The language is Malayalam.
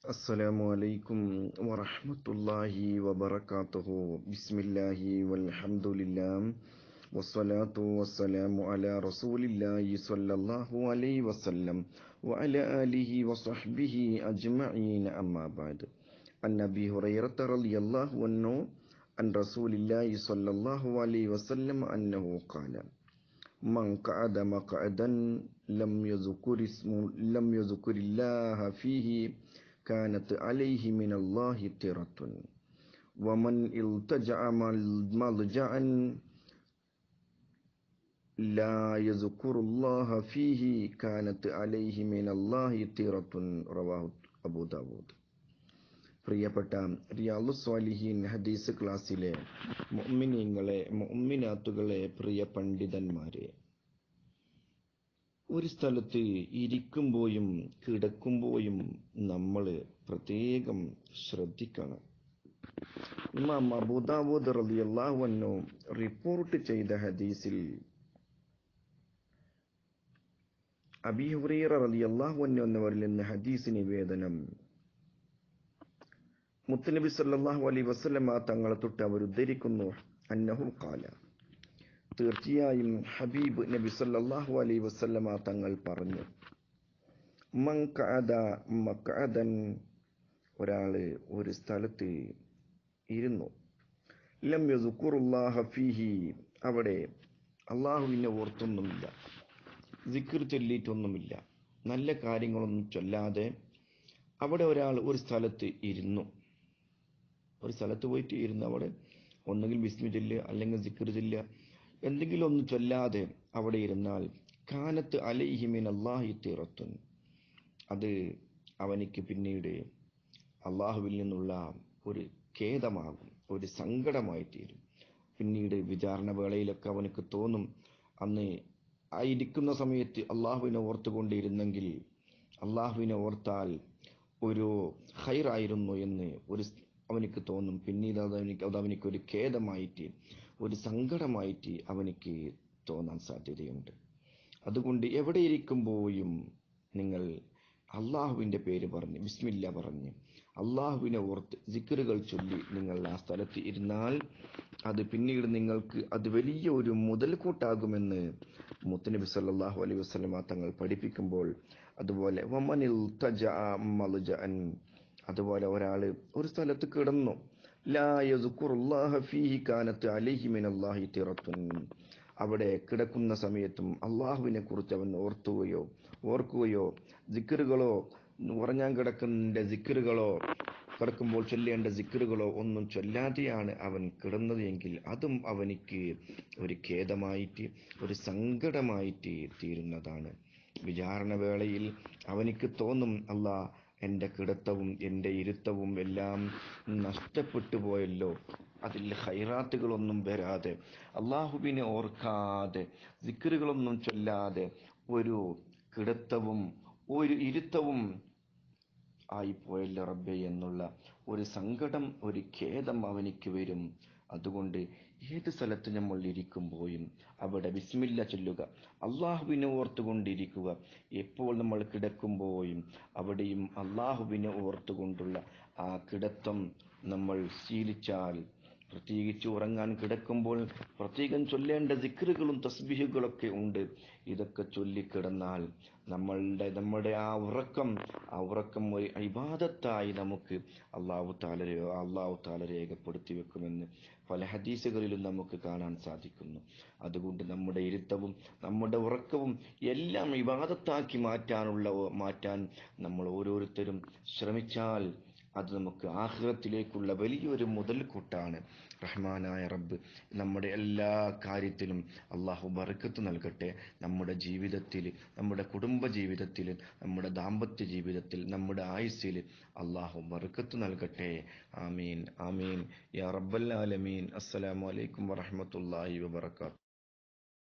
السلام عليكم ورحمة الله وبركاته بسم الله والحمد لله والصلاة والسلام على رسول الله صلى الله عليه وسلم وعلى آله وصحبه أجمعين أما بعد عن أبي هريرة رضي الله عنه عن رسول الله صلى الله عليه وسلم أنه قال من قعد مقعدا لم يذكر اسم لم يذكر الله فيه كانت عليه من الله ترة ومن التجع ملجأ لا يذكر الله فيه كانت عليه من الله ترة رواه أبو داود പ്രിയപ്പെട്ട റിയാലു സ്വാലിഹീൻ ഹദീസ് ക്ലാസ്സിലെ മൊമ്മിനിങ്ങളെ മൊമ്മിനാത്തുകളെ പ്രിയ പണ്ഡിതന്മാരെ ഒരു സ്ഥലത്ത് ഇരിക്കുമ്പോഴും കിടക്കുമ്പോഴും നമ്മൾ പ്രത്യേകം ശ്രദ്ധിക്കണം ഇമാം അബൂദാവൂദ് റളിയല്ലാഹു അൻഹു റിപ്പോർട്ട് ചെയ്ത ഹദീസിൽ അബീ ഹുറൈറ റളിയല്ലാഹു അൻഹു എന്നവരിൽ നിന്ന് ഹദീസ് നിവേദനം മുത്തനബി സല്ലല്ലാഹു അലൈഹി വസല്ലമ തങ്ങളെ തൊട്ട് അവർ ഉദ്ധരിക്കുന്നു അന്നഹു ഖാല തീർച്ചയായും ഹബീബ് നബി സല്ലല്ലാഹു അലൈഹി വസല്ലമ തങ്ങൾ പറഞ്ഞു മൻ ഖഅദ മഖഅദൻ ഒരാള് ഒരു സ്ഥലത്ത് ഇരുന്നു ലം യസ്കുറുല്ലാഹ ഫീഹി അവിടെ അള്ളാഹുവിനെ ഓർത്തൊന്നുമില്ല സിക്ർ ചൊല്ലിയിട്ടൊന്നുമില്ല നല്ല കാര്യങ്ങളൊന്നും ചൊല്ലാതെ അവിടെ ഒരാൾ ഒരു സ്ഥലത്ത് ഇരുന്നു ഒരു സ്ഥലത്ത് പോയിട്ട് ഇരുന്ന് അവിടെ ഒന്നുകിൽ വിസ്മി ചൊല്ലുക അല്ലെങ്കിൽ സിക്കർ ചൊല്ലുക എന്തെങ്കിലും ഒന്നും ചൊല്ലാതെ അവിടെ ഇരുന്നാൽ കാനത്ത് അലൈഹിമിൻ അള്ളാഹി തീറത്തുൻ അത് അവനിക്ക് പിന്നീട് അള്ളാഹുവിൽ നിന്നുള്ള ഒരു ഖേദമാകും ഒരു സങ്കടമായി തീരും പിന്നീട് വിചാരണ വേളയിലൊക്കെ അവനക്ക് തോന്നും അന്ന് ആ ഇരിക്കുന്ന സമയത്ത് അള്ളാഹുവിനെ ഓർത്തുകൊണ്ടിരുന്നെങ്കിൽ അള്ളാഹുവിനെ ഓർത്താൽ ഒരു ഹൈറായിരുന്നു എന്ന് ഒരു അവനിക്ക് തോന്നും പിന്നീട് അത് അവനിക്ക് അത് അവനിക്ക് ഒരു ഖേദമായിട്ട് ഒരു സങ്കടമായിട്ട് അവനിക്ക് തോന്നാൻ സാധ്യതയുണ്ട് അതുകൊണ്ട് എവിടെ ഇരിക്കുമ്പോഴും നിങ്ങൾ അള്ളാഹുവിൻ്റെ പേര് പറഞ്ഞ് ബിസ്മില്ല പറഞ്ഞ് അള്ളാഹുവിനെ ഓർത്ത് ജിക്കറുകൾ ചൊല്ലി നിങ്ങൾ ആ സ്ഥലത്ത് ഇരുന്നാൽ അത് പിന്നീട് നിങ്ങൾക്ക് അത് വലിയ ഒരു മുതൽക്കൂട്ടാകുമെന്ന് മുത്തനബി സല്ലാഹു അലൈഹി വസ്ലമ തങ്ങൾ പഠിപ്പിക്കുമ്പോൾ അതുപോലെ വമനിൽ തജ മലുജൻ അതുപോലെ ഒരാൾ ഒരു സ്ഥലത്ത് കിടന്നു അവിടെ കിടക്കുന്ന സമയത്തും അള്ളാഹുവിനെ കുറിച്ച് അവൻ ഓർത്തുകയോ ഓർക്കുകയോ ജിക്കറുകളോ ഉറങ്ങാൻ കിടക്കുന്ന ജിക്കറുകളോ കിടക്കുമ്പോൾ ചൊല്ലേണ്ട ജിക്കറുകളോ ഒന്നും ചൊല്ലാതെയാണ് അവൻ കിടന്നത് എങ്കിൽ അതും അവനിക്ക് ഒരു ഖേദമായിട്ട് ഒരു സങ്കടമായിട്ട് തീരുന്നതാണ് വിചാരണ വേളയിൽ അവനിക്ക് തോന്നും അല്ലാ എൻ്റെ കിടത്തവും എൻ്റെ ഇരുത്തവും എല്ലാം നഷ്ടപ്പെട്ടു പോയല്ലോ അതിൽ ഹൈറാത്തുകളൊന്നും വരാതെ അള്ളാഹുവിനെ ഓർക്കാതെ സിക്കറുകളൊന്നും ചൊല്ലാതെ ഒരു കിടത്തവും ഒരു ഇരുത്തവും ആയിപ്പോയല്ലോ റബ്ബെ എന്നുള്ള ഒരു സങ്കടം ഒരു ഖേദം അവനിക്ക് വരും അതുകൊണ്ട് ഏത് സ്ഥലത്ത് നമ്മൾ ഇരിക്കുമ്പോഴും അവിടെ വിസ്മില്ല ചൊല്ലുക അള്ളാഹുവിനെ ഓർത്തുകൊണ്ടിരിക്കുക എപ്പോൾ നമ്മൾ കിടക്കുമ്പോഴും അവിടെയും അള്ളാഹുവിനെ ഓർത്തുകൊണ്ടുള്ള ആ കിടത്തം നമ്മൾ ശീലിച്ചാൽ പ്രത്യേകിച്ച് ഉറങ്ങാൻ കിടക്കുമ്പോൾ പ്രത്യേകം ചൊല്ലേണ്ട സിക്കറുകളും തസ്ബിഹുകളൊക്കെ ഉണ്ട് ഇതൊക്കെ ചൊല്ലിക്കിടന്നാൽ നമ്മളുടെ നമ്മുടെ ആ ഉറക്കം ആ ഉറക്കം ഒരു ഇബാദത്തായി നമുക്ക് അള്ളാഹു താല അള്ളാഹു താല രേഖപ്പെടുത്തി വെക്കുമെന്ന് പല ഹദീസുകളിലും നമുക്ക് കാണാൻ സാധിക്കുന്നു അതുകൊണ്ട് നമ്മുടെ ഇരുത്തവും നമ്മുടെ ഉറക്കവും എല്ലാം ഇബാദത്താക്കി മാറ്റാനുള്ള മാറ്റാൻ നമ്മൾ ഓരോരുത്തരും ശ്രമിച്ചാൽ അത് നമുക്ക് ആഹ്റത്തിലേക്കുള്ള വലിയൊരു മുതൽക്കൂട്ടാണ് റഹ്മാനായ റബ്ബ് നമ്മുടെ എല്ലാ കാര്യത്തിലും അള്ളാഹു ബർക്കത്ത് നൽകട്ടെ നമ്മുടെ ജീവിതത്തിൽ നമ്മുടെ കുടുംബ ജീവിതത്തിൽ നമ്മുടെ ദാമ്പത്യ ജീവിതത്തിൽ നമ്മുടെ ആയുസ്സിൽ അള്ളാഹു ബർക്കത്ത് നൽകട്ടെ ആമീൻ ആമീൻ യാ റബ്ബൽ ആലമീൻ അസ്സലാമു അലൈക്കും വറഹ്മത്തുള്ളാഹി വബറകാത്ത്